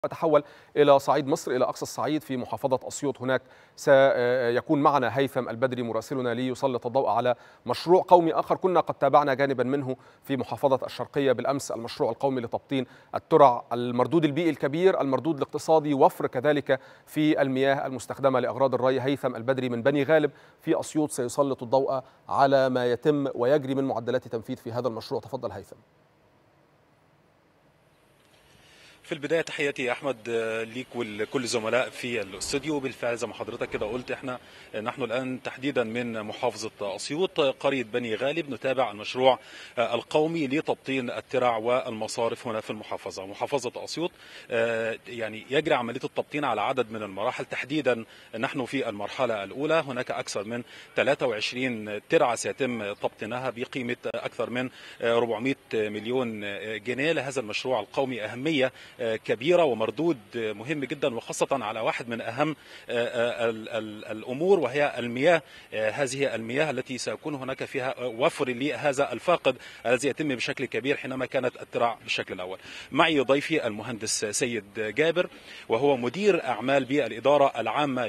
أتحول إلى صعيد مصر إلى أقصى الصعيد في محافظة أسيوط هناك سيكون معنا هيثم البدري مراسلنا ليسلط الضوء على مشروع قومي آخر كنا قد تابعنا جانبا منه في محافظة الشرقية بالأمس المشروع القومي لتبطين الترع المردود البيئي الكبير المردود الاقتصادي وفر كذلك في المياه المستخدمة لأغراض الري هيثم البدري من بني غالب في أسيوط سيسلط الضوء على ما يتم ويجري من معدلات تنفيذ في هذا المشروع تفضل هيثم في البدايه تحياتي يا احمد ليك ولكل الزملاء في الاستوديو بالفعل زي ما حضرتك كده قلت احنا نحن الان تحديدا من محافظه اسيوط قريه بني غالب نتابع المشروع القومي لتبطين الترع والمصارف هنا في المحافظه محافظه اسيوط يعني يجري عمليه التبطين على عدد من المراحل تحديدا نحن في المرحله الاولى هناك اكثر من 23 ترعه سيتم تبطينها بقيمه اكثر من 400 مليون جنيه لهذا المشروع القومي اهميه كبيره ومردود مهم جدا وخاصه على واحد من اهم الامور وهي المياه هذه المياه التي سيكون هناك فيها وفر لهذا الفاقد الذي يتم بشكل كبير حينما كانت الترع بالشكل الاول. معي ضيفي المهندس سيد جابر وهو مدير اعمال بالاداره العامه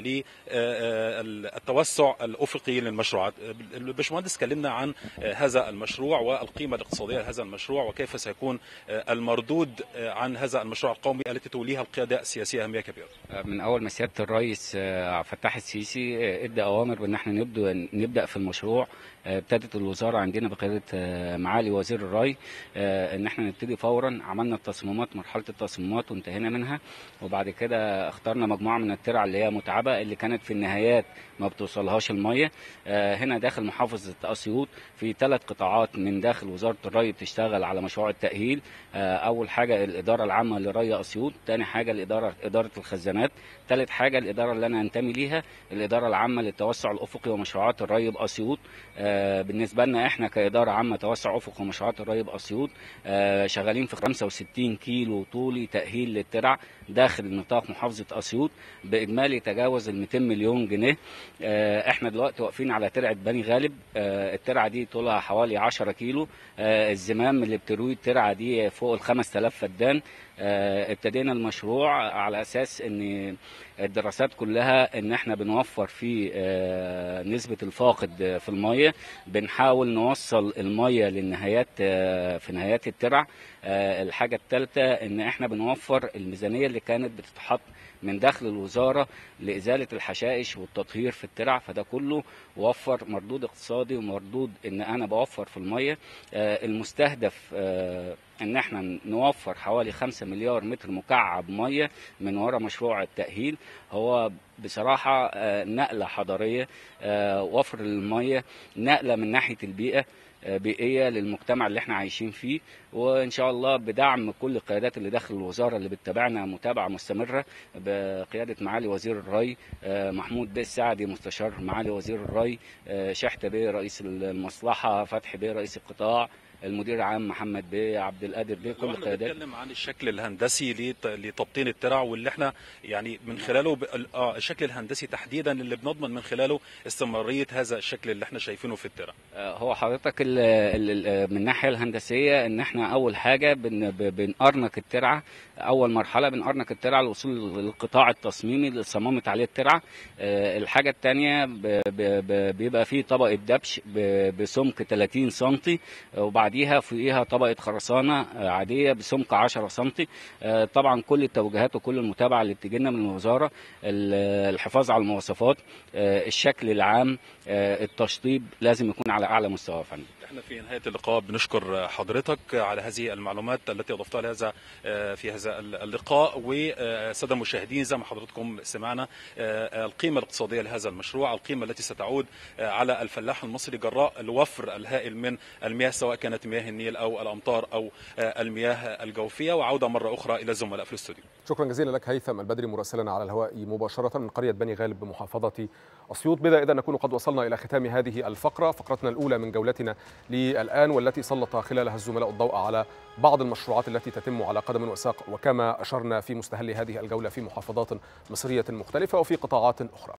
للتوسع الافقي للمشروعات. الباشمهندس كلمنا عن هذا المشروع والقيمه الاقتصاديه لهذا المشروع وكيف سيكون المردود عن هذا المشروع القومي التي توليها القياده السياسيه اهميه كبيره. من اول ما سياده الرئيس عبد الفتاح السيسي ادى اوامر بان احنا نبدا نبدا في المشروع ابتدت الوزاره عندنا بقياده معالي وزير الري ان احنا نبتدي فورا عملنا التصميمات مرحله التصميمات وانتهينا منها وبعد كده اخترنا مجموعه من الترع اللي هي متعبه اللي كانت في النهايات ما بتوصلهاش الميه هنا داخل محافظه اسيوط في ثلاث قطاعات من داخل وزاره الري بتشتغل على مشروع التاهيل اول حاجه الاداره العامه لري اسيوط ثاني حاجه الاداره اداره الخزانات ثالث حاجه الاداره اللي انا انتمي ليها الاداره العامه للتوسع الافقي ومشروعات الري باسيوط بالنسبه لنا احنا كاداره عامه توسع افق ومشروعات الري باسيوط شغالين في 65 كيلو طولي تاهيل للترع داخل نطاق محافظه اسيوط باجمالي تجاوز ال 200 مليون جنيه احنا دلوقتي واقفين على ترعه بني غالب الترعه دي طولها حوالي 10 كيلو الزمام اللي بتروي الترعه دي فوق ال 5000 فدان ابتدينا المشروع على اساس ان الدراسات كلها ان احنا بنوفر في نسبه الفاقد في الميه بنحاول نوصل الميه للنهايات في نهايات الترع الحاجه الثالثه ان احنا بنوفر الميزانيه اللي كانت بتتحط من داخل الوزاره لازاله الحشائش والتطهير في الترع فده كله وفر مردود اقتصادي ومردود ان انا بوفر في الميه المستهدف ان احنا نوفر حوالي 5 مليار متر مكعب ميه من وراء مشروع التاهيل هو بصراحه نقله حضاريه وفر الميه نقله من ناحيه البيئه بيئيه للمجتمع اللي احنا عايشين فيه وان شاء الله بدعم كل القيادات اللي داخل الوزاره اللي بتتابعنا متابعه مستمره بقياده معالي وزير الري محمود بيه السعدي مستشار معالي وزير الري شحته بيه رئيس المصلحه فتحي بيه رئيس القطاع المدير العام محمد بيه عبد القادر بيه كل القيادات بنتكلم عن الشكل الهندسي لتبطين الترع واللي احنا يعني من خلاله ب... اه الشكل الهندسي تحديدا اللي بنضمن من خلاله استمراريه هذا الشكل اللي احنا شايفينه في الترع هو حضرتك ال ال من الناحيه الهندسيه ان احنا اول حاجه بن... بنقرنق الترعه اول مرحله بنقرنق الترعه للوصول للقطاع التصميمي اللي صممت عليه الترعه الحاجه الثانيه ب... ب... بيبقى فيه طبقه دبش بسمك 30 سم وبعد بعديها فوقيها طبقه خرسانه عاديه بسمك 10 سم طبعا كل التوجيهات وكل المتابعه اللي بتجي لنا من الوزاره الحفاظ على المواصفات الشكل العام التشطيب لازم يكون على اعلى مستوى يا فندم احنا في نهايه اللقاء بنشكر حضرتك على هذه المعلومات التي اضفتها لهذا في هذا اللقاء والساده المشاهدين زي ما حضراتكم سمعنا القيمه الاقتصاديه لهذا المشروع القيمه التي ستعود على الفلاح المصري جراء الوفر الهائل من المياه سواء كانت مياه النيل او الامطار او المياه الجوفيه وعوده مره اخرى الى الزملاء في الاستوديو شكرا جزيلا لك هيثم البدري مراسلنا على الهواء مباشره من قريه بني غالب بمحافظه اسيوط بذا اذا نكون قد وصلنا الى ختام هذه الفقره فقرتنا الاولى من جولتنا للآن والتي سلط خلالها الزملاء الضوء على بعض المشروعات التي تتم على قدم وساق وكما أشرنا في مستهل هذه الجولة في محافظات مصرية مختلفة وفي قطاعات أخرى